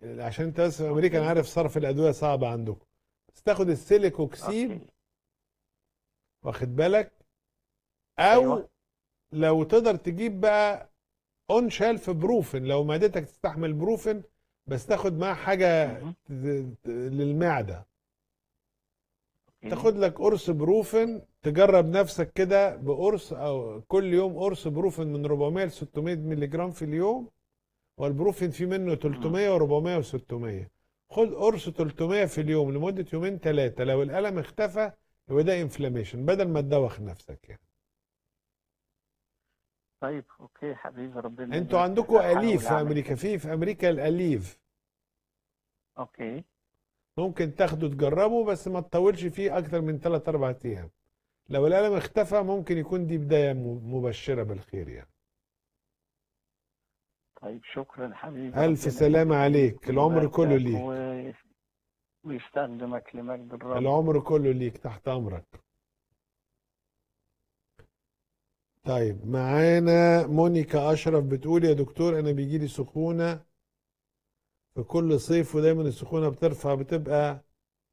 عشان انت بس في امريكا انا عارف صرف الادويه صعب عندكم بس تاخد السيليكوكسين اوكي واخد بالك او ايوه لو تقدر تجيب بقى اون شيلف بروفن لو معدتك تستحمل بروفن بس تاخد معاه حاجه مهم. ت- ت- للمعده اوكي تاخد لك قرص بروفن تجرب نفسك كده بقرص او كل يوم قرص بروفن من 400 ل 600 مللي جرام في اليوم والبروفين فيه منه 300 و400 و600 خد قرص 300 في اليوم لمده يومين ثلاثه لو الالم اختفى يبقى ده انفلاميشن بدل ما تدوخ نفسك يعني طيب اوكي حبيبي ربنا انتوا يبارك. عندكم هحاول اليف في أعمل امريكا كده. في في امريكا الاليف اوكي ممكن تاخده تجربه بس ما تطولش فيه اكتر من 3 4 ايام لو الالم اختفى ممكن يكون دي بدايه م- مبشره بالخير يعني طيب شكرا حبيبي الف ربنا سلامه عليك العمر يباركك كله ليك و... ويستخدمك لمجد الرب العمر كله ليك تحت امرك طيب معانا مونيكا اشرف بتقول يا دكتور انا بيجي لي سخونه في كل صيف ودايما السخونه بترفع بتبقى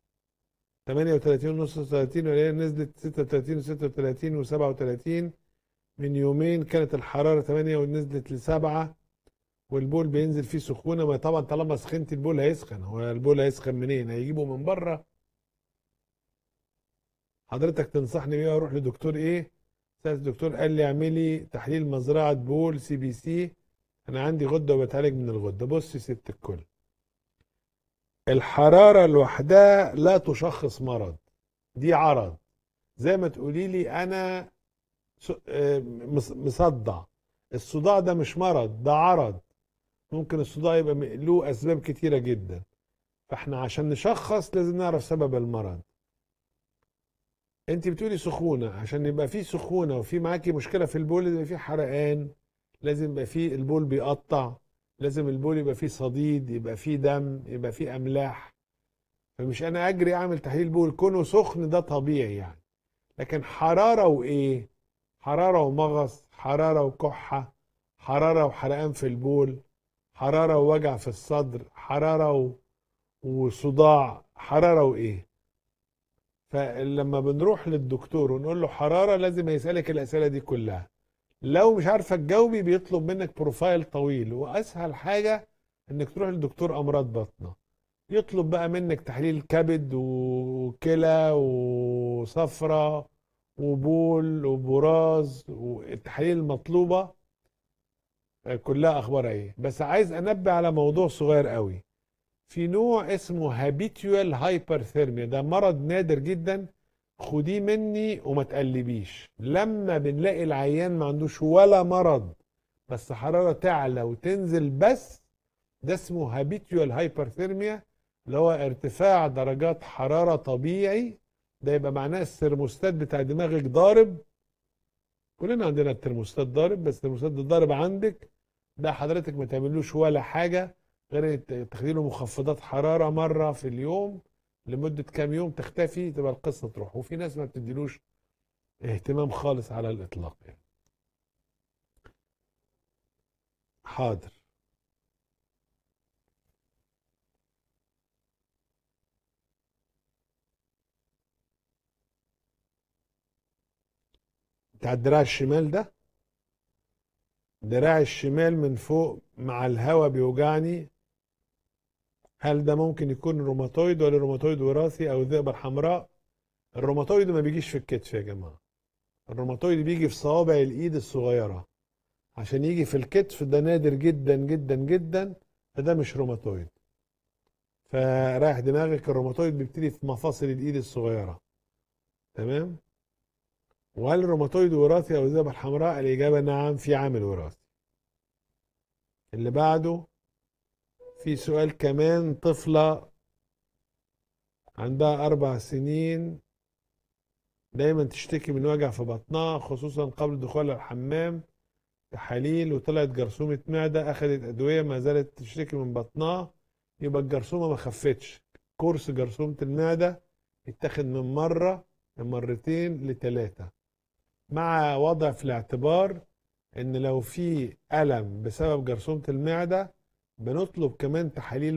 38 ونص 30 وهي نزلت 36 و36 و37 من يومين كانت الحراره 8 ونزلت لسبعة والبول بينزل فيه سخونه ما طبعا طالما سخنت البول هيسخن هو البول هيسخن منين هيجيبه من بره حضرتك تنصحني بيه اروح لدكتور ايه استاذ الدكتور قال لي اعملي تحليل مزرعه بول سي بي سي انا عندي غده وبتعالج من الغده بص يا ست الكل الحراره لوحدها لا تشخص مرض دي عرض زي ما تقولي لي انا س- آه، مص- مصدع الصداع ده مش مرض ده عرض ممكن الصداع يبقى م- له اسباب كتيره جدا فاحنا عشان نشخص لازم نعرف سبب المرض انت بتقولي سخونه عشان يبقى في سخونه وفي معاكي مشكله في البول يبقى في حرقان لازم يبقى في البول بيقطع لازم البول يبقى فيه صديد يبقى فيه دم يبقى فيه املاح فمش انا اجري اعمل تحليل بول كونه سخن ده طبيعي يعني لكن حراره وايه حراره ومغص حراره وكحه حراره وحرقان في البول حراره ووجع في الصدر حراره و... وصداع حراره وايه فلما بنروح للدكتور ونقول له حراره لازم يسالك الاسئله دي كلها لو مش عارفه تجاوبي بيطلب منك بروفايل طويل واسهل حاجه انك تروح لدكتور امراض باطنه يطلب بقى منك تحليل كبد وكلى وصفرة وبول وبراز والتحاليل المطلوبه كلها اخبارها ايه بس عايز انبه على موضوع صغير قوي في نوع اسمه هابيتوال هايبرثيرميا ده مرض نادر جدا خديه مني وما تقلبيش لما بنلاقي العيان ما عندوش ولا مرض بس حرارة تعلى وتنزل بس ده اسمه هابيتوال هايبرثيرميا اللي هو ارتفاع درجات حرارة طبيعي ده يبقى معناه الثرموستات بتاع دماغك ضارب كلنا عندنا الترموستات ضارب بس الترموستات ده ضارب عندك ده حضرتك ما تعملوش ولا حاجة غير تاخدي له مخفضات حرارة مرة في اليوم لمدة كام يوم تختفي تبقى القصة تروح وفي ناس ما بتديلوش اهتمام خالص على الإطلاق يعني حاضر بتاع الدراع الشمال ده دراع الشمال من فوق مع الهواء بيوجعني هل ده ممكن يكون روماتويد ولا روماتويد وراثي او الذئبه الحمراء الروماتويد ما بيجيش في الكتف يا جماعه الروماتويد بيجي في صوابع الايد الصغيره عشان يجي في الكتف ده نادر جدا جدا جدا فده مش روماتويد فرايح دماغك الروماتويد بيبتدي في مفاصل الايد الصغيره تمام وهل الروماتويد وراثي او الذئبه الحمراء الاجابه نعم في عامل وراثي اللي بعده في سؤال كمان طفلة عندها أربع سنين دايما تشتكي من وجع في بطنها خصوصا قبل دخولها الحمام تحاليل وطلعت جرثومة معدة أخذت أدوية ما زالت تشتكي من بطنها يبقى الجرثومة ما خفتش كورس جرثومة المعدة يتاخد من مرة لمرتين لثلاثة مع وضع في الاعتبار ان لو في ألم بسبب جرثومة المعدة بنطلب كمان تحاليل